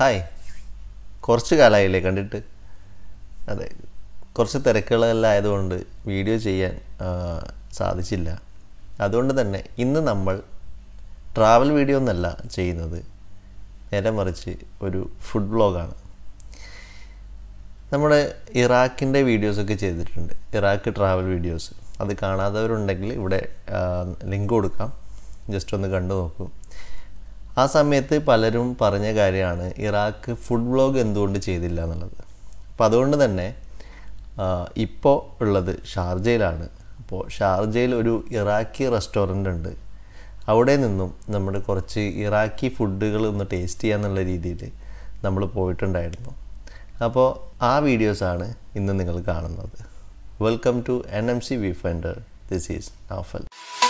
hi കുറച്ച് കാലമായില്ലേ കണ്ടിട്ട് അതെ കുറച്ച് തിരക്കുകളെല്ലാം ആയതുകൊണ്ട് വീഡിയോ ചെയ്യാൻ ആ, സാധിച്ചില്ല അതുകൊണ്ട് തന്നെ ഇന്ന് നമ്മൾ ട്രാവൽ വീഡിയോ ഒന്നല്ല ചെയ്യുന്നത് നേരെ മറിച്ച് ഒരു ഫുഡ് വ്ളോഗാണ് നമ്മുടെ ഇറാഖിൻ്റെ വീഡിയോസൊക്കെ ചെയ്തിട്ടുണ്ട് ഇറാഖ് ട്രാവൽ വീഡിയോസ് അത് കാണാത്തവരുണ്ടെങ്കിൽ ഇവിടെ ലിങ്ക് കൊടുക്കാം ജസ്റ്റ് ഒന്ന് കണ്ടു നോക്കൂ ആ സമയത്ത് പലരും പറഞ്ഞ കാര്യമാണ് ഇറാഖ് ഫുഡ് വ്ളോഗ് എന്തുകൊണ്ട് ചെയ്തില്ല എന്നുള്ളത് അപ്പോൾ അതുകൊണ്ട് തന്നെ ഇപ്പോൾ ഉള്ളത് ഷാർജയിലാണ് അപ്പോൾ ഷാർജയിൽ ഒരു ഇറാഖി റെസ്റ്റോറൻ്റ് ഉണ്ട് അവിടെ നിന്നും നമ്മുടെ കുറച്ച് ഇറാഖി ഫുഡുകൾ ഒന്ന് ടേസ്റ്റ് ചെയ്യാന്നുള്ള രീതിയിൽ നമ്മൾ പോയിട്ടുണ്ടായിരുന്നു അപ്പോൾ ആ വീഡിയോസാണ് ഇന്ന് നിങ്ങൾ കാണുന്നത് welcome to N M C V finder this is Nafal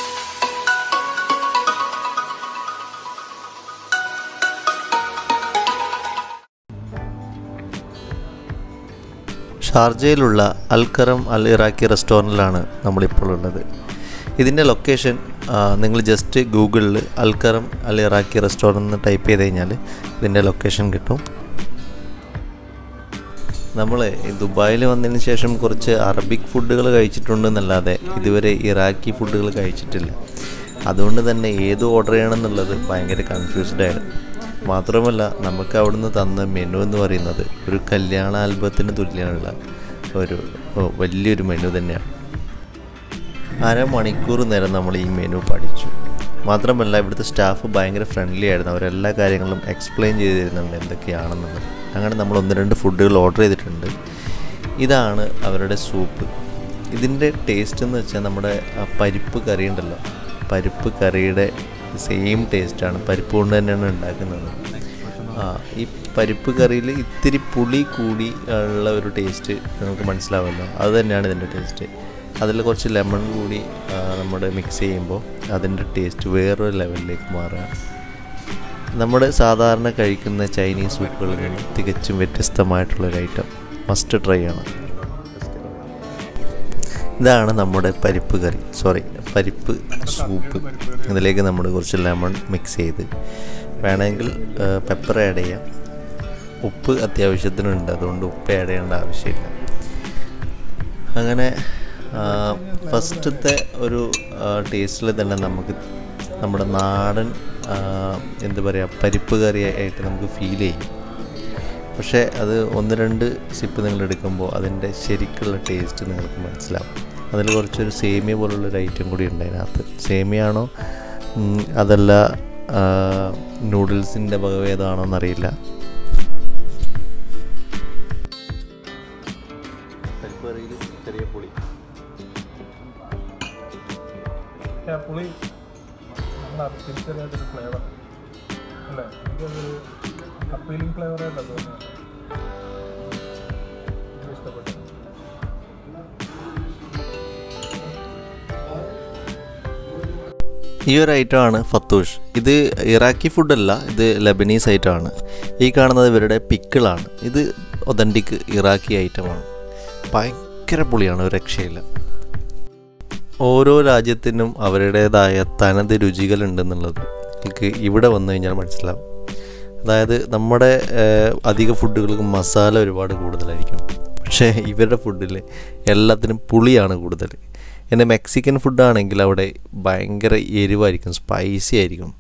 ഷാർജയിലുള്ള അൽക്കറം അൽ ഇറാഖി റെസ്റ്റോറൻറ്റിലാണ് നമ്മളിപ്പോൾ ഉള്ളത് ഇതിൻ്റെ ലൊക്കേഷൻ നിങ്ങൾ ജസ്റ്റ് ഗൂഗിളിൽ അൽക്കറം അൽ ഇറാഖി റെസ്റ്റോറൻറ്റ് എന്ന് ടൈപ്പ് ചെയ്ത് കഴിഞ്ഞാൽ ഇതിൻ്റെ ലൊക്കേഷൻ കിട്ടും നമ്മൾ ദുബായിൽ വന്നതിന് ശേഷം കുറച്ച് അറബിക് ഫുഡുകൾ കഴിച്ചിട്ടുണ്ടെന്നല്ലാതെ ഇതുവരെ ഇറാഖി ഫുഡുകൾ കഴിച്ചിട്ടില്ല അതുകൊണ്ട് തന്നെ ഏത് ഓർഡർ ചെയ്യണം എന്നുള്ളത് ഭയങ്കര കൺഫ്യൂസ്ഡ് ആയിരുന്നു മാത്രമല്ല നമുക്ക് അവിടുന്ന് തന്ന മെനു എന്ന് പറയുന്നത് ഒരു കല്യാണ ആൽബത്തിന് തുല്യമുള്ള ഒരു ഓ, വലിയൊരു മെനു തന്നെയാണ് അരമണിക്കൂർ നേരം നമ്മൾ ഈ മെനു പഠിച്ചു മാത്രമല്ല ഇവിടുത്തെ സ്റ്റാഫ് ഭയങ്കര ഫ്രണ്ട്ലി ആയിരുന്നു അവരെല്ലാ കാര്യങ്ങളും എക്സ്പ്ലെയിൻ ചെയ്ത് തരുന്നുണ്ട് എന്തൊക്കെയാണെന്നുള്ളത് അങ്ങനെ നമ്മൾ ഒന്ന് രണ്ട് ഫുഡുകൾ ഓർഡർ ചെയ്തിട്ടുണ്ട് ഇതാണ് അവരുടെ സൂപ്പ് ഇതിൻ്റെ ടേസ്റ്റ് എന്ന് വെച്ചാൽ നമ്മുടെ ആ പരിപ്പ് കറി ഉണ്ടല്ലോ പരിപ്പ് കറിയുടെ സെയിം ടേസ്റ്റാണ് പരിപ്പ് കൊണ്ട് തന്നെയാണ് ഉണ്ടാക്കുന്നത് ആ ഈ പരിപ്പ് കറിയിൽ ഇത്തിരി പുളി കൂടി ഉള്ള ഒരു ടേസ്റ്റ് നമുക്ക് മനസ്സിലാവുമല്ലോ അത് തന്നെയാണ് ഇതിൻ്റെ ടേസ്റ്റ് അതിൽ കുറച്ച് ലെമൺ കൂടി ആ, നമ്മുടെ മിക്സ് ചെയ്യുമ്പോൾ അതിൻ്റെ ടേസ്റ്റ് വേറൊരു ലെവലിലേക്ക് മാറുകയാണ് നമ്മുടെ സാധാരണ കഴിക്കുന്ന ചൈനീസ് സൂപ്പുകളിൽ നിന്ന് തികച്ചും വ്യത്യസ്തമായിട്ടുള്ളൊരു ഐറ്റം മസ്റ്റ് ട്രൈ ആണ് ഇതാണ് നമ്മുടെ പരിപ്പ് കറി സോറി പരിപ്പ് സൂപ്പ് ഇതിലേക്ക് നമ്മൾ കുറച്ച് ലെമൺ മിക്സ് ചെയ്ത് വേണമെങ്കിൽ പെപ്പർ ആഡ് ചെയ്യാം ഉപ്പ് അത്യാവശ്യത്തിനുണ്ട് അതുകൊണ്ട് ഉപ്പ് ആഡ് ചെയ്യേണ്ട ആവശ്യമില്ല അങ്ങനെ ഫസ്റ്റത്തെ ഒരു ടേസ്റ്റിൽ തന്നെ നമുക്ക് നമ്മുടെ നാടൻ ആ, എന്താ പറയുക പരിപ്പ് കറി ആയിട്ട് നമുക്ക് ഫീൽ ചെയ്യും പക്ഷേ അത് ഒന്ന് രണ്ട് സിപ്പ് നിങ്ങൾ എടുക്കുമ്പോൾ അതിൻ്റെ ശരിക്കുള്ള ടേസ്റ്റ് നിങ്ങൾക്ക് മനസ്സിലാവും അതിൽ കുറച്ചൊരു സേമിയ പോലുള്ളൊരു ഐറ്റം കൂടി ഉണ്ട് അതിനകത്ത് സേമിയാണോ ഉം, അതല്ല നൂഡിൽസിൻ്റെ വകഭേദമാണോ എന്നറിയില്ല പരിപ്പ് കറിയിൽ ചെറിയ പുളി ആ പുളി നമ്മുടെ തിരിച്ചറിയാത്തൊരു ഫ്ലേവർ അല്ലേ എനിക്കതൊരു അപ്പീലിംഗ് ഫ്ലേവറായിട്ടാണ് തോന്നുന്നത് എനിക്ക് ഇഷ്ടപ്പെട്ടു ഈ ഒരു ഐറ്റമാണ് ഫത്തൂഷ് ഇത് ഇറാഖി ഫുഡല്ല ഇത് ലബനീസ് ഐറ്റമാണ് ഈ കാണുന്നത് ഇവരുടെ പിക്കിളാണ് ഇത് ഒതൻറ്റിക് ഇറാഖി ഐറ്റമാണ് ഭയങ്കര പുളിയാണ് ഒരു രക്ഷയില്ല ഓരോ രാജ്യത്തിനും അവരുടേതായ തനത് രുചികളുണ്ടെന്നുള്ളത് എനിക്ക് ഇവിടെ വന്നു കഴിഞ്ഞാൽ മനസ്സിലാവും അതായത് നമ്മുടെ ഏഹ്, അധിക ഫുഡുകൾക്ക് മസാല ഒരുപാട് കൂടുതലായിരിക്കും പക്ഷേ ഇവരുടെ ഫുഡിൽ എല്ലാത്തിനും പുളിയാണ് കൂടുതൽ പിന്നെ മെക്സിക്കൻ ഫുഡാണെങ്കിൽ അവിടെ ഭയങ്കര എരിവായിരിക്കും സ്പൈസി ആയിരിക്കും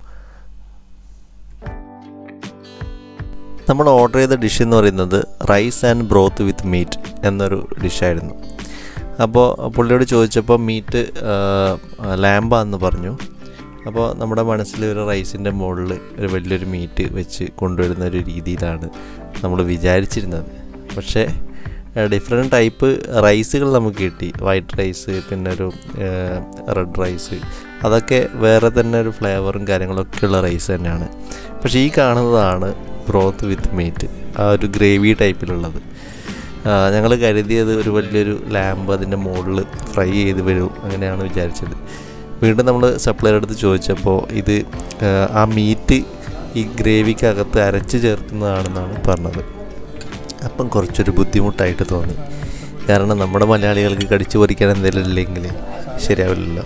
നമ്മൾ ഓർഡർ ചെയ്ത ഡിഷ് എന്ന് പറയുന്നത് rice and broth with meat എന്നൊരു ഡിഷായിരുന്നു അപ്പോൾ പുള്ളിയോട് ചോദിച്ചപ്പോൾ മീറ്റ് ലാമ്പാന്ന് പറഞ്ഞു അപ്പോൾ നമ്മുടെ മനസ്സിൽ ഒരു റൈസിൻ്റെ മുകളിൽ ഒരു വലിയൊരു മീറ്റ് വെച്ച് കൊണ്ടുവരുന്ന ഒരു രീതിയിലാണ് നമ്മൾ വിചാരിച്ചിരുന്നത് പക്ഷേ ഡിഫറെൻറ്റ് ടൈപ്പ് റൈസുകൾ നമുക്ക് കിട്ടി വൈറ്റ് റൈസ് പിന്നെ ഒരു റെഡ് റൈസ് അതൊക്കെ വേറെ തന്നെ ഒരു ഫ്ലേവറും കാര്യങ്ങളൊക്കെ ഉള്ള റൈസ് തന്നെയാണ് പക്ഷേ ഈ കാണുന്നതാണ് ബ്രോത്ത് വിത്ത് മീറ്റ് ആ ഒരു ഗ്രേവി ടൈപ്പിലുള്ളത് ഞങ്ങൾ കരുതിയത് ഒരു വലിയൊരു ലാമ്പ് അതിൻ്റെ മുകളിൽ ഫ്രൈ ചെയ്ത് വരും അങ്ങനെയാണ് വിചാരിച്ചത് വീണ്ടും നമ്മൾ സപ്ലൈയുടെ അടുത്ത് ചോദിച്ചപ്പോൾ ഇത് ആ, ആ മീറ്റ് ഈ ഗ്രേവിക്കകത്ത് അരച്ച് ചേർക്കുന്നതാണെന്നാണ് പറഞ്ഞത് അപ്പം കുറച്ചൊരു ബുദ്ധിമുട്ടായിട്ട് തോന്നി കാരണം നമ്മുടെ മലയാളികൾക്ക് കടിച്ചു പറിക്കാൻ എന്തെങ്കിലും ഇല്ലെങ്കിൽ ശരിയാവില്ലല്ലോ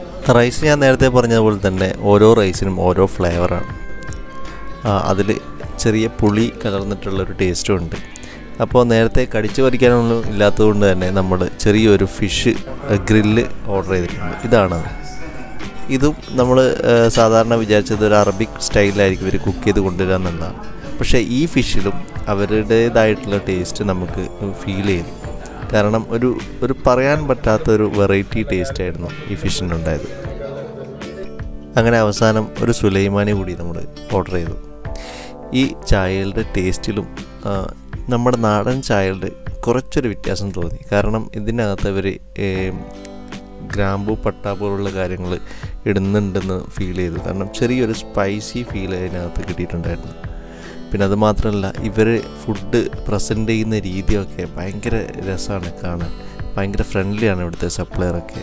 റൈസ് ഞാൻ നേരത്തെ പറഞ്ഞതുപോലെ തന്നെ ഓരോ റൈസിനും ഓരോ ഫ്ലേവറാണ് അതിൽ ചെറിയ പുളി കലർന്നിട്ടുള്ളൊരു ടേസ്റ്റും ഉണ്ട് അപ്പോൾ നേരത്തെ കടിച്ചു പറിക്കാനൊന്നും ഇല്ലാത്തതുകൊണ്ട് തന്നെ നമ്മൾ ചെറിയൊരു ഫിഷ് ഗ്രില്ല് ഓർഡർ ചെയ്തിട്ടുണ്ട് ഇതാണ് ഇതും നമ്മൾ സാധാരണ വിചാരിച്ചത് ഒരു അറബിക് സ്റ്റൈലിലായിരിക്കും ഇവർ കുക്ക് ചെയ്ത് കൊണ്ടുവരിക എന്നുള്ളതാണ് പക്ഷേ ഈ ഫിഷിലും അവരുടേതായിട്ടുള്ള ടേസ്റ്റ് നമുക്ക് ഫീൽ ചെയ്യും കാരണം ഒരു ഒരു പറയാൻ പറ്റാത്ത ഒരു വെറൈറ്റി ടേസ്റ്റ് ആയിരുന്നു ഈ ഫിഷിനുണ്ടായത് അങ്ങനെ അവസാനം ഒരു സുലൈമാനി കൂടി നമ്മൾ ഓർഡർ ചെയ്തു ഈ ചായകളുടെ ടേസ്റ്റിലും ആ, നമ്മുടെ നാടൻ ചായകളുടെ കുറച്ചൊരു വ്യത്യാസം തോന്നി കാരണം ഇതിനകത്ത് അവർ ഗ്രാമ്പു പട്ട പോലുള്ള കാര്യങ്ങൾ ഇടുന്നുണ്ടെന്ന് ഫീൽ ചെയ്തു കാരണം ചെറിയൊരു സ്പൈസി ഫീൽ അതിനകത്ത് കിട്ടിയിട്ടുണ്ടായിരുന്നു പിന്നെ അത് മാത്രമല്ല ഇവർ ഫുഡ് പ്രസൻറ്റ് ചെയ്യുന്ന രീതിയൊക്കെ ഭയങ്കര രസമാണ് കാണാൻ ഭയങ്കര ഫ്രണ്ട്ലിയാണ് ഇവിടുത്തെ സപ്ലയറൊക്കെ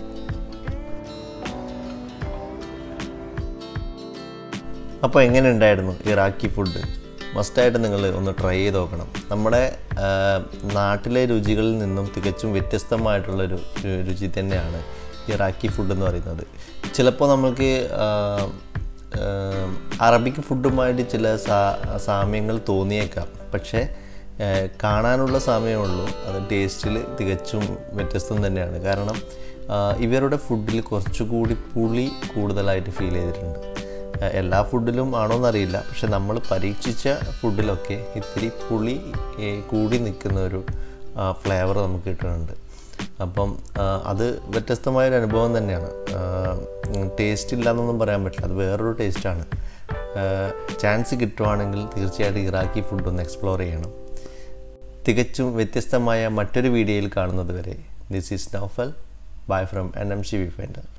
അപ്പോൾ എങ്ങനെ ഉണ്ടായിരുന്നു ഇറാഖി ഫുഡ് മസ്റ്റായിട്ട് നിങ്ങൾ ഒന്ന് ട്രൈ ചെയ്ത് നോക്കണം നമ്മുടെ ആ, നാട്ടിലെ രുചികളിൽ നിന്നും തികച്ചും വ്യത്യസ്തമായിട്ടുള്ളൊരു രു- രുചി തന്നെയാണ് ഇറാഖി ഫുഡ് എന്ന് പറയുന്നത് ചിലപ്പോൾ നമുക്ക് ആ, ആ, അറബിക് ഫുഡുമായിട്ട് ചില സാ സാമ്യങ്ങൾ തോന്നിയേക്കാം പക്ഷേ ആ, കാണാനുള്ള സാമ്യമുള്ളൂ അത് ടേസ്റ്റിൽ തികച്ചും വ്യത്യസ്തം തന്നെയാണ് കാരണം ആ, ഇവരുടെ ഫുഡിൽ കുറച്ചുകൂടി പുളി കൂടുതലായിട്ട് ഫീൽ ചെയ്തിട്ടുണ്ട് ഏഹ് എല്ലാ ഫുഡിലും ആണോന്നറിയില്ല പക്ഷെ നമ്മൾ പരീക്ഷിച്ച ഫുഡിലൊക്കെ ഇത്തിരി പുളി ഏഹ് കൂടി നിൽക്കുന്ന ഒരു ഫ്ലേവർ നമുക്ക് കിട്ടുന്നുണ്ട് അപ്പം ആ, അത് വ്യത്യസ്തമായൊരു അനുഭവം തന്നെയാണ് ടേസ്റ്റ് ഇല്ല എന്നൊന്നും പറയാൻ പറ്റില്ല അത് വേറൊരു ടേസ്റ്റാണ് ചാൻസ് കിട്ടുവാണെങ്കിൽ തീർച്ചയായിട്ടും ഇറാഖി ഫുഡ് ഒന്ന് എക്സ്പ്ലോർ ചെയ്യണം തികച്ചും വ്യത്യസ്തമായ മറ്റൊരു വീഡിയോയിൽ കാണുന്നത് വരെ this is Naufal bye from N M C V finder